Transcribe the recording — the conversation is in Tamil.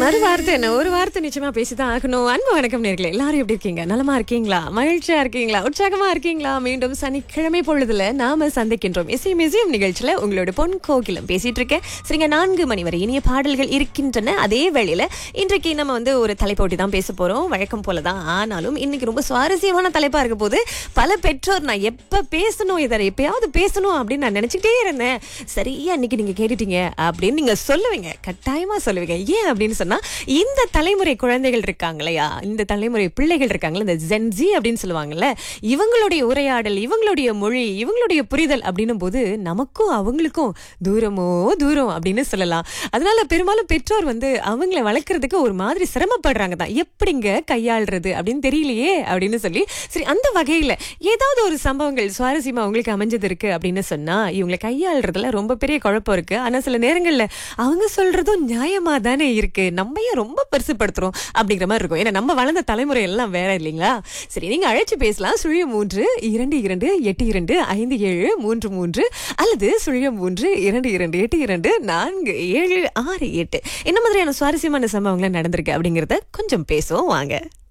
மறு வார்த்தை என்ன ஒரு வார்த்தை நிச்சயமா பேசிதான் ஆகணும் அன்பு வணக்கம் நேர்களே எல்லாரும் எப்படி இருக்கீங்க நலமா இருக்கீங்களா மகிழ்ச்சியா இருக்கீங்களா உற்சாகமா இருக்கீங்களா மீண்டும் சனிக்கிழமை பொழுதுல நாம சந்திக்கின்றோம் இசை மியூசியம் நிகழ்ச்சியில உங்களோட பொன் கோகிலம் பேசிட்டு இருக்கேன் சரிங்க நான்கு மணி வரை இனிய பாடல்கள் இருக்கின்றன அதே வேளையில இன்றைக்கு நம்ம வந்து ஒரு தலைப்போட்டி தான் பேச போறோம் வழக்கம் போலதான் ஆனாலும் இன்னைக்கு ரொம்ப சுவாரஸ்யமான தலைப்பா இருக்க போது பல பெற்றோர் நான் எப்ப பேசணும் இதை எப்பயாவது பேசணும் அப்படின்னு நான் நினைச்சுக்கிட்டே இருந்தேன் சரியா இன்னைக்கு நீங்க கேட்டுட்டீங்க அப்படின்னு நீங்க சொல்லுவீங்க கட்டாயமா சொல்லுவீங்க ஏன் அப்படின்னு சொன்னா இந்த தலைமுறை குழந்தைகள் இருக்காங்க இல்லையா இந்த தலைமுறை பிள்ளைகள் இருக்காங்கல்ல இந்த ஜென்ஜி அப்படின்னு சொல்லுவாங்கல்ல இவங்களுடைய உரையாடல் இவங்களுடைய மொழி இவங்களுடைய புரிதல் அப்படின்னும் போது நமக்கும் அவங்களுக்கும் தூரமோ தூரம் அப்படின்னு சொல்லலாம் அதனால பெரும்பாலும் பெற்றோர் வந்து அவங்கள வளர்க்கறதுக்கு ஒரு மாதிரி சிரமப்படுறாங்க தான் எப்படிங்க கையாளுறது அப்படின்னு தெரியலையே அப்படின்னு சொல்லி சரி அந்த வகையில ஏதாவது ஒரு சம்பவங்கள் சுவாரஸ்யமா உங்களுக்கு அமைஞ்சது இருக்கு அப்படின்னு சொன்னா இவங்களை கையாளுறதுல ரொம்ப பெரிய குழப்பம் இருக்கு ஆனா சில நேரங்கள்ல அவங்க சொல்றதும் நியாயமா தானே இருக்கு நம்ம ஏன் ரொம்ப பெருசுப்படுத்துறோம் அப்படிங்கிற மாதிரி இருக்கும் ஏன்னா நம்ம வளர்ந்த தலைமுறை எல்லாம் வேற இல்லைங்களா சரி நீங்க அழைச்சு பேசலாம் சுழியம் மூன்று இரண்டு இரண்டு எட்டு இரண்டு ஐந்து ஏழு மூன்று மூன்று அல்லது சுழியம் மூன்று இரண்டு இரண்டு எட்டு இரண்டு நான்கு ஏழு ஆறு எட்டு என்ன மாதிரியான சுவாரஸ்யமான சம்பவங்கள் நடந்திருக்கு அப்படிங்கறத கொஞ்சம் பேசுவோம் வாங்க